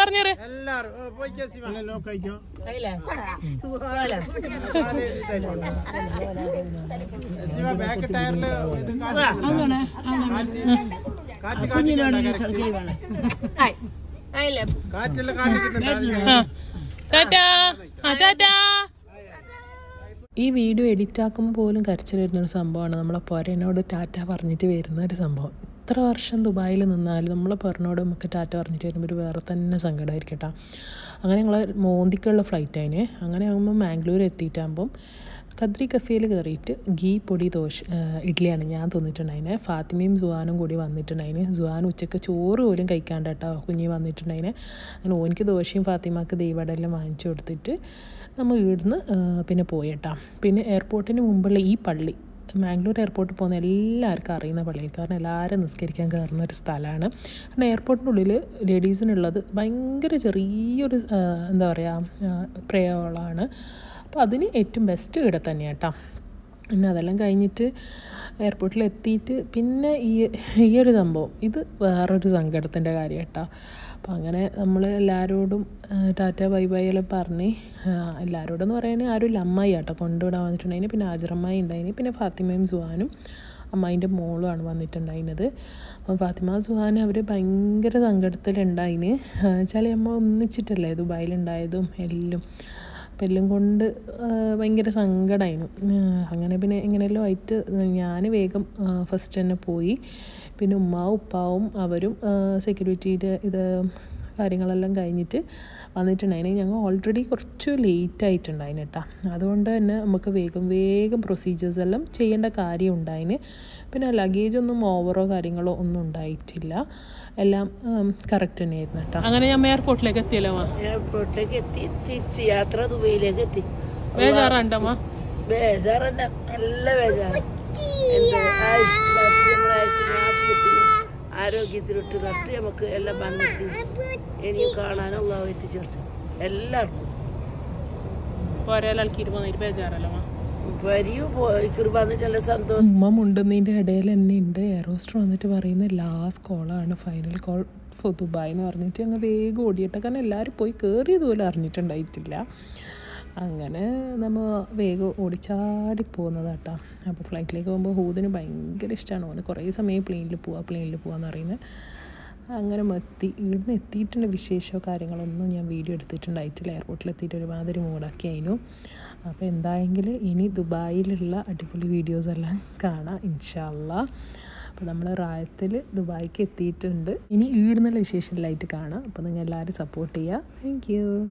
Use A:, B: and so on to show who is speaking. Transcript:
A: പറഞ്ഞേറ്
B: എല്ലാരും പോയിക്കോ ശിവ നോക്കിക്കോ ശിവ ബാക്ക് ടയറില് ഇത് കാണിക്കുന്നുണ്ടോ? കാറ്റ് കാറ്റ് കാറ്റെല്ലാം കാണിക്കുന്നുണ്ടോ
A: ടാറ്റാ ആ ടാറ്റാ
C: ഈ വീഡിയോ എഡിറ്റ് ആക്കുമ്പോൾ പോലും കരച്ചിൽ വരുന്നൊരു സംഭവമാണ് നമ്മളെ പൊരനോട് ടാറ്റ പറഞ്ഞിട്ട് വരുന്ന ഒരു സംഭവം ഇത്ര വർഷം ദുബായിൽ നിന്നാലും നമ്മളെ പൊരനോട് നമുക്ക് ടാറ്റ പറഞ്ഞിട്ട് വരുമ്പോൾ ഒരു വേറെ തന്നെ സങ്കടമായിരിക്കും കേട്ടോ അങ്ങനെ ഞങ്ങൾ മോന്തിക്കുള്ള ഫ്ലൈറ്റ് അതിന് അങ്ങനെ ആകുമ്പോൾ മാംഗ്ലൂർ എത്തിയിട്ടാകുമ്പം കദ്രി കഫേയിൽ കയറിയിട്ട് ഗീ പൊടി ദോശ ആ, ഇഡ്ഡലിയാണ് ഞാൻ തിന്നിട്ടുണ്ടായിന് ഫാത്തിമയും സുഹാനും കൂടി വന്നിട്ടുണ്ടായിന് സുഹാൻ ഉച്ചക്ക് ചോറ് പോലും കഴിക്കാണ്ട് കേട്ടോ കുഞ്ഞി വന്നിട്ടുണ്ടായിന് അങ്ങനെ ഓനിക്ക് ദോശയും ഫാത്തിമാക്ക് ദൈവടെല്ലാം വാങ്ങിച്ചു കൊടുത്തിട്ട് നമ്മൾ ഇവിടുന്ന് ആ, പിന്നെ പോയി കേട്ടോ പിന്നെ എയർപോർട്ടിന് മുമ്പുള്ള ഈ പള്ളി മാംഗ്ലൂർ എയർപോർട്ടിൽ പോകുന്ന എല്ലാവർക്കും അറിയുന്ന പള്ളിയിൽ കാരണം എല്ലാവരും നിസ്കരിക്കാൻ കയറുന്ന ഒരു സ്ഥലമാണ് കാരണം എയർപോർട്ടിനുള്ളിൽ ലേഡീസിനുള്ളത് ഭയങ്കര ചെറിയൊരു ആ, എന്താ പറയുക പ്രയോഗങ്ങളാണ് അപ്പോൾ അതിന് ഏറ്റവും ബെസ്റ്റ് ഇവിടെ തന്നെയാണ് കേട്ടോ പിന്നെ അതെല്ലാം കഴിഞ്ഞിട്ട് എയർപോർട്ടിൽ എത്തിയിട്ട് പിന്നെ ഈ ഈ ഒരു സംഭവം ഇത് വേറൊരു സങ്കടത്തിൻ്റെ കാര്യം കേട്ടോ അപ്പം അങ്ങനെ നമ്മൾ എല്ലാവരോടും ആ, ടാറ്റ ബൈ ബൈ എല്ലാം പറഞ്ഞ് ആ, എല്ലാവരോടും എന്ന് പറയാൻ ആരുമില്ല അമ്മായി കേട്ടോ കൊണ്ടുവിടാൻ വന്നിട്ടുണ്ടായിന് പിന്നെ ആജറമ്മായി ഉണ്ടായിന് പിന്നെ ഫാത്തിമയും സുഹാനും അമ്മായിൻ്റെ മോളുമാണ് വന്നിട്ടുണ്ടായിരുന്നത് അപ്പം ഫാത്തിമ സുഹാൻ അവർ ഭയങ്കര സങ്കടത്തിലുണ്ടായിന് വെച്ചാൽ അമ്മ ഒന്നിച്ചിട്ടല്ലേ ദുബായിലുണ്ടായതും എല്ലാം അപ്പം എല്ലാം കൊണ്ട് ആ, ഭയങ്കര സങ്കടമായിരുന്നു അങ്ങനെ പിന്നെ എങ്ങനെയല്ലോ ആയിട്ട് ഞാൻ വേഗം ഫസ്റ്റ് തന്നെ പോയി പിന്നെ ഉമ്മാവും ഉപ്പാവും അവരും സെക്യൂരിറ്റിയുടെ ഇത് കാര്യങ്ങളെല്ലാം കഴിഞ്ഞിട്ട് വന്നിട്ടുണ്ടായിന് ഞങ്ങൾ ഓൾറെഡി കുറച്ച് ലേറ്റ് ആയിട്ടുണ്ടായിന് കേട്ടോ അതുകൊണ്ട് തന്നെ നമുക്ക് വേഗം വേഗം പ്രൊസീജിയേഴ്സ് എല്ലാം ചെയ്യേണ്ട കാര്യം ഉണ്ടായിന് പിന്നെ ലഗേജ് ഒന്നും ഓവറോ കാര്യങ്ങളോ ഒന്നും ഉണ്ടായിട്ടില്ല എല്ലാം കറക്റ്റ് തന്നെയായിരുന്നു കേട്ടോ
A: അങ്ങനെ ഞാൻ എയർപോർട്ടിലേക്ക് എത്തിയല്ലോ അമ്മ
D: എയർപോർട്ടിലേക്ക് എത്തി തിരിച്ച് യാത്ര ദുബൈയിലേക്ക് എത്തി
A: ബേജാറുണ്ടമ്മ
D: ബേജാറ് തന്നെ നല്ല ബേജാറ് എന്ത് ആയി, രാത്രി നമ്മളെ ആയുസ്സിനും ആഫിയത്തിനും ആരോഗ്യത്തിനൊട്ട് നട്ട് നമുക്ക് എല്ലാം വന്നെത്തി ഇനിയും കാണാനുള്ള എത്തിച്ചേർത്തു എല്ലാവർക്കും
A: പോരാലാൽക്കിട്ട് പോന്നിട്ട് ബേജാറല്ലോ അമ്മ
D: വരിയും പോയിക്കറി വന്നിട്ട് നല്ല സന്തോഷം
C: ഉമ്മ മുണ്ടുന്നതിൻ്റെ ഇടയിൽ തന്നെ ഉണ്ട് എയറോസ്റ്റർ വന്നിട്ട് പറയുന്ന ലാസ്റ്റ് കോളാണ് ഫൈനൽ കോൾ ഫോർ ദുബായ് എന്ന് പറഞ്ഞിട്ട് ഞങ്ങൾ വേഗം ഓടിയിട്ട് കാരണം എല്ലാവരും പോയി കയറിയത് പോലും അറിഞ്ഞിട്ടുണ്ടായിട്ടില്ല അങ്ങനെ നമ്മൾ വേഗം ഓടിച്ചാടി പോകുന്നത് കേട്ടോ അപ്പോൾ ഫ്ലൈറ്റിലേക്ക് പോകുമ്പോൾ ഹൂദിന് ഭയങ്കര ഇഷ്ടമാണ് ഓന് കുറേ സമയം പ്ലെയിനിൽ പോവാ പ്ലെയിനിൽ പോവാന്ന് പറയുന്നത് അങ്ങനെ എത്തി ഇവിടുന്ന് എത്തിയിട്ടുള്ള വിശേഷമോ കാര്യങ്ങളൊന്നും ഞാൻ വീഡിയോ എടുത്തിട്ടുണ്ടായിട്ടില്ല എയർപോർട്ടിൽ എത്തിയിട്ട് ഒരുമാതിരി മൂടാക്കി അതിനു അപ്പോൾ എന്തായെങ്കിലും ഇനി ദുബായിലുള്ള അടിപൊളി വീഡിയോസ് എല്ലാം കാണാം ഇൻഷാല്ല അപ്പോൾ നമ്മൾ റായത്തിൽ ദുബായിക്ക് എത്തിയിട്ടുണ്ട് ഇനി ഈടുന്നുള്ള വിശേഷങ്ങളിലായിട്ട് കാണാം അപ്പോൾ നിങ്ങൾ എല്ലാവരും സപ്പോർട്ട് ചെയ്യുക താങ്ക്